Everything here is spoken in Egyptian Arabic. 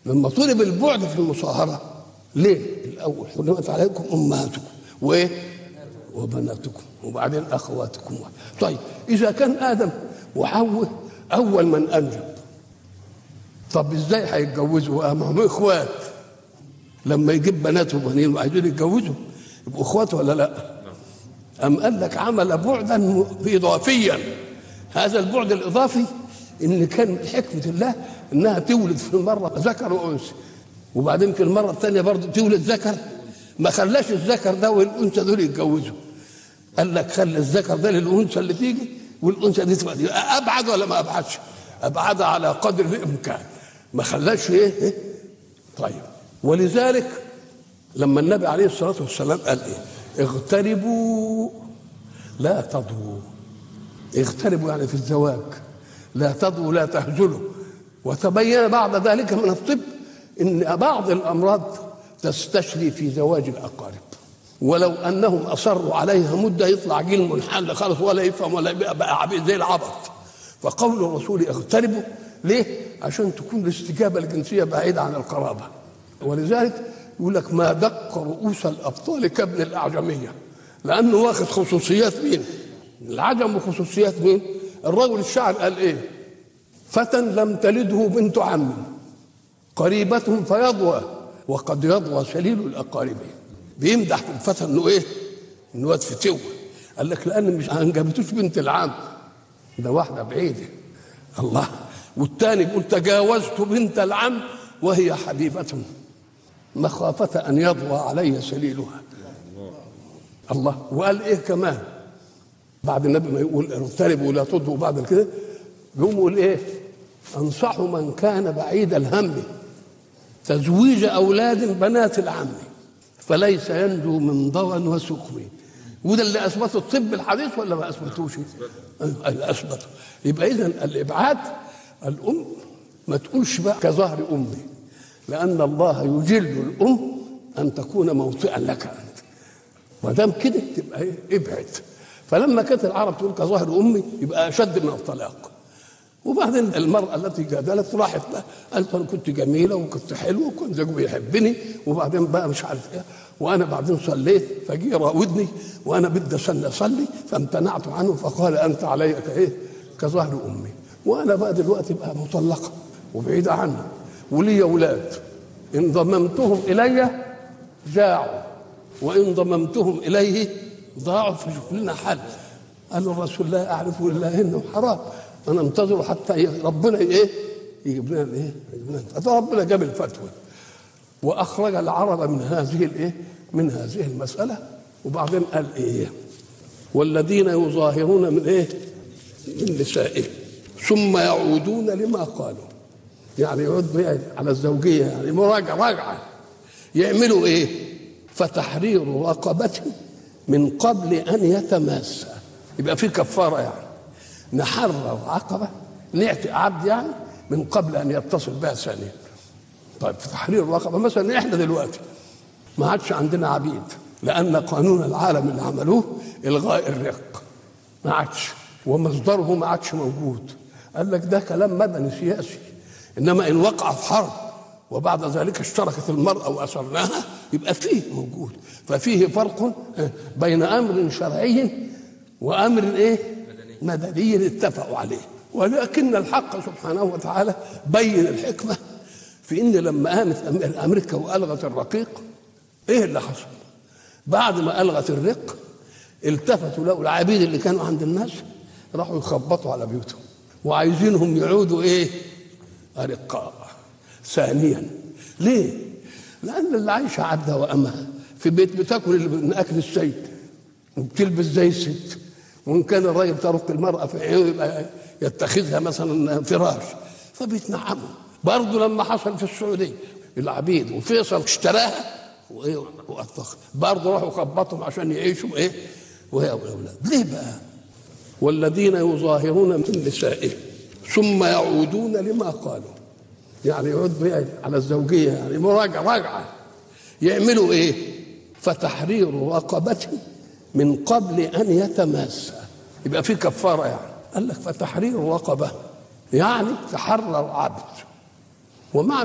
لما طلب البعد في المصاهرة ليه الأول حرمت عليكم أمهاتكم وإيه وبناتكم وبعدين أخواتكم طيب إذا كان آدم وحواء أول من أنجب طب إزاي هيتجوزوا ما هم إخوات لما يجيب بنات وبنين وعايزين يتجوزوا يبقوا إخوات ولا لأ أم قال لك عمل بعدا إضافيا هذا البعد الإضافي إن كان حكمة الله إنها تولد في المرة ذكر وأنثى وبعدين في المرة الثانية برضه تولد ذكر ما خلاش الذكر ده والأنثى دول يتجوزوا قال لك خلي الذكر ده للأنثى اللي تيجي والأنثى دي تبقى دي أبعد ولا ما أبعدش؟ أبعد على قدر الإمكان ما خلاش إيه؟, إيه؟ طيب ولذلك لما النبي عليه الصلاة والسلام قال إيه؟ اغتربوا لا تضوا اغتربوا يعني في الزواج لا تضوا لا تهزلوا وتبين بعد ذلك من الطب ان بعض الامراض تستشري في زواج الاقارب ولو انهم اصروا عليها مده يطلع جيل منحل خالص ولا يفهم ولا بقى عبيد زي العبط فقول الرسول اغتربوا ليه؟ عشان تكون الاستجابه الجنسيه بعيده عن القرابه ولذلك يقول لك ما دق رؤوس الابطال كابن الاعجميه لانه واخد خصوصيات مين؟ العجم وخصوصيات مين؟ الرجل الشاعر قال ايه؟ فتى لم تلده بنت عم قريبة فيضوى وقد يضوى سليل الأقارب بيمدح في الفتى انه ايه؟ انه واد فتوة قال لك لأن مش أنجبتوش بنت العم ده واحدة بعيدة الله والتاني بيقول تجاوزت بنت العم وهي حبيبة مخافة أن يضوى علي سليلها الله وقال إيه كمان بعد النبي ما يقول اغتربوا ولا تضوا بعد كده يقوم يقول إيه أنصح من كان بعيد الهم تزويج أولاد بنات العم فليس ينجو من ضوى وسقم وده اللي أثبته الطب الحديث ولا ما أثبتوش؟ اللي أثبته يبقى إذا الإبعاد الأم ما تقولش بقى كظهر أمي لأن الله يجل الأم أن تكون موطئا لك أنت ما دام كده تبقى إيه؟ ابعد فلما كانت العرب تقول كظهر أمي يبقى أشد من الطلاق وبعدين المرأة التي جادلت راحت بقى قالت أنا كنت جميلة وكنت حلوة وكان زوجي بيحبني وبعدين بقى مش عارف إيه وأنا بعدين صليت فجي راودني وأنا بدي أصلي أصلي فامتنعت عنه فقال أنت علي كإيه كظهر أمي وأنا بقى دلوقتي بقى مطلقة وبعيدة عنه ولي أولاد إن ضممتهم إلي جاعوا وإن ضممتهم إليه ضاعوا فشوف لنا حل قال الرسول لا أعرف إلا إنه حرام انا انتظر حتى ربنا ايه يجيب لنا الايه يجيب لنا فربنا جاب الفتوى واخرج العرب من هذه الايه من هذه المساله وبعدين قال ايه والذين يظاهرون من ايه من نسائهم ثم يعودون لما قالوا يعني يعود على الزوجيه يعني مراجعه راجعه يعملوا ايه فتحرير رقبه من قبل ان يتماسى يبقى في كفاره يعني نحرر عقبة نعتق عبد يعني من قبل أن يتصل بها ثانيا طيب في تحرير الرقبة مثلا إحنا دلوقتي ما عادش عندنا عبيد لأن قانون العالم اللي عملوه إلغاء الرق ما عادش ومصدره ما عادش موجود قال لك ده كلام مدني سياسي إنما إن وقعت حرب وبعد ذلك اشتركت المرأة وأسرناها يبقى فيه موجود ففيه فرق بين أمر شرعي وأمر إيه مدني اتفقوا عليه ولكن الحق سبحانه وتعالى بين الحكمة في إن لما قامت أمريكا وألغت الرقيق إيه اللي حصل؟ بعد ما ألغت الرق التفتوا لقوا العبيد اللي كانوا عند الناس راحوا يخبطوا على بيوتهم وعايزينهم يعودوا إيه؟ أرقاء ثانيا ليه؟ لأن اللي عايشة عبدة وأمها في بيت بتاكل من أكل السيد وبتلبس زي الست وان كان الراجل ترك المراه في عينه يبقى يتخذها مثلا فراش فبيتنعموا برضه لما حصل في السعوديه العبيد وفيصل اشتراها وايه واطلق برضه راحوا خبطهم عشان يعيشوا ايه وهي اولاد ليه بقى والذين يظاهرون من نسائهم ثم يعودون لما قالوا يعني يعود على الزوجيه يعني مراجعه راجعه يعملوا ايه فتحرير رقبه من قبل ان يتماسى يبقى في كفاره يعني قال لك فتحرير رقبه يعني تحرر عبد ومع